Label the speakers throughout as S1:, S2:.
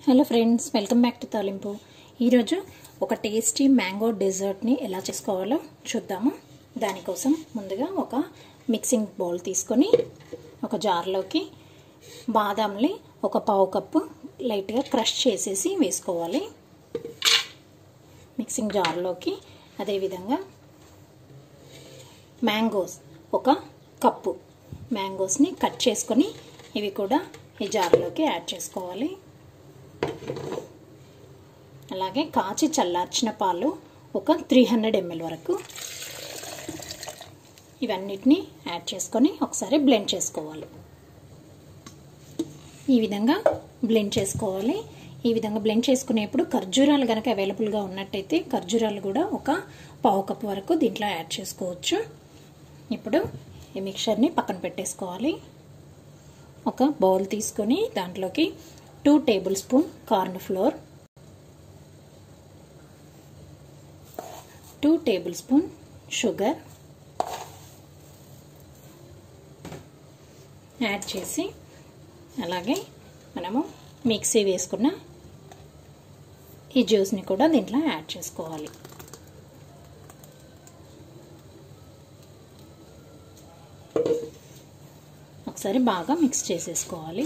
S1: hello friends welcome back to Thalimpu ఈరోజు ఒక tasty mango డెజర్ట్ని ఎలా చేసుకోవాలో చూద్దాము దానికోసం ముందుగా ఒక మిక్సింగ్ బౌల్ తీసుకొని ఒక జార్లోకి బాదాంని ఒక పావు కప్పు లైట్గా క్రష్ చేసేసి వేసుకోవాలి మిక్సింగ్ జార్లోకి అదేవిధంగా మ్యాంగోస్ ఒక కప్పు మ్యాంగోస్ని కట్ చేసుకొని ఇవి కూడా ఈ జార్లోకి యాడ్ చేసుకోవాలి అలాగే కాచి చల్లార్చిన పాలు ఒక త్రీ హండ్రెడ్ ఎంఎల్ వరకు ఇవన్నిటిని యాడ్ చేసుకొని ఒకసారి బ్లెండ్ చేసుకోవాలి ఈ విధంగా బ్లెండ్ చేసుకోవాలి ఈ విధంగా బ్లెండ్ చేసుకునేప్పుడు ఖర్జూరాలు కనుక అవైలబుల్గా ఉన్నట్టయితే ఖర్జూరాలు కూడా ఒక పావు కప్ వరకు దీంట్లో యాడ్ చేసుకోవచ్చు ఇప్పుడు ఈ మిక్చర్ని పక్కన పెట్టేసుకోవాలి ఒక బౌల్ తీసుకొని దాంట్లోకి two tablespoon corn flour two tablespoon sugar add చేసి అలాగే మనము మిక్సీ వేసుకున్న ఈ జ్యూస్ని కూడా దీంట్లో యాడ్ చేసుకోవాలి ఒకసారి బాగా మిక్స్ చేసేసుకోవాలి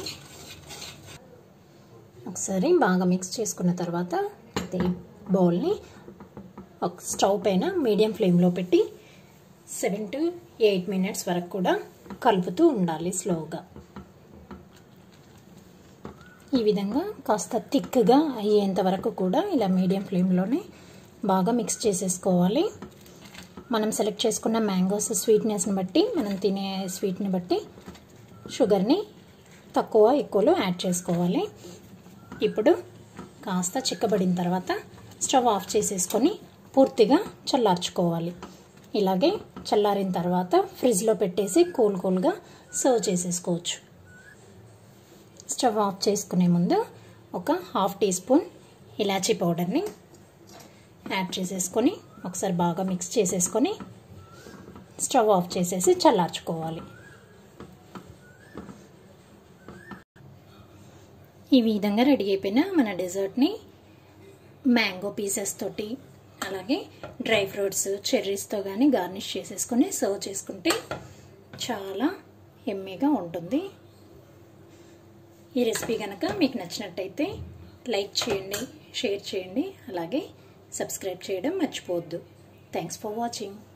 S1: ఒకసారి బాగా మిక్స్ చేసుకున్న తర్వాత ఈ బౌల్ని ఒక స్టవ్ పైన మీడియం ఫ్లేమ్లో పెట్టి సెవెన్ టు ఎయిట్ మినిట్స్ వరకు కూడా కలుపుతూ ఉండాలి స్లోగా ఈ విధంగా కాస్త థిక్గా అయ్యేంత వరకు కూడా ఇలా మీడియం ఫ్లేమ్లోనే బాగా మిక్స్ చేసేసుకోవాలి మనం సెలెక్ట్ చేసుకున్న మ్యాంగోస్ స్వీట్నెస్ని బట్టి మనం తినే స్వీట్ని బట్టి షుగర్ని తక్కువ ఎక్కువలో యాడ్ చేసుకోవాలి ఇప్పుడు కాస్త చిక్కబడిన తర్వాత స్టవ్ ఆఫ్ చేసేసుకొని పూర్తిగా చల్లార్చుకోవాలి ఇలాగే చల్లారిన తర్వాత ఫ్రిడ్జ్లో పెట్టేసి కూల్ కూల్గా సర్వ్ చేసేసుకోవచ్చు స్టవ్ ఆఫ్ చేసుకునే ముందు ఒక హాఫ్ టీ స్పూన్ ఇలాచీ పౌడర్ని యాడ్ చేసేసుకొని ఒకసారి బాగా మిక్స్ చేసేసుకొని స్టవ్ ఆఫ్ చేసేసి చల్లార్చుకోవాలి ఈ విధంగా రెడీ అయిపోయిన మన డెజర్ట్ని మ్యాంగో పీసెస్ తోటి అలాగే డ్రై ఫ్రూట్స్ చెర్రీస్తో కానీ గార్నిష్ చేసేసుకొని సర్వ్ చేసుకుంటే చాలా ఎమ్మీగా ఉంటుంది ఈ రెసిపీ కనుక మీకు నచ్చినట్టయితే లైక్ చేయండి షేర్ చేయండి అలాగే సబ్స్క్రైబ్ చేయడం మర్చిపోవద్దు థ్యాంక్స్ ఫర్ వాచింగ్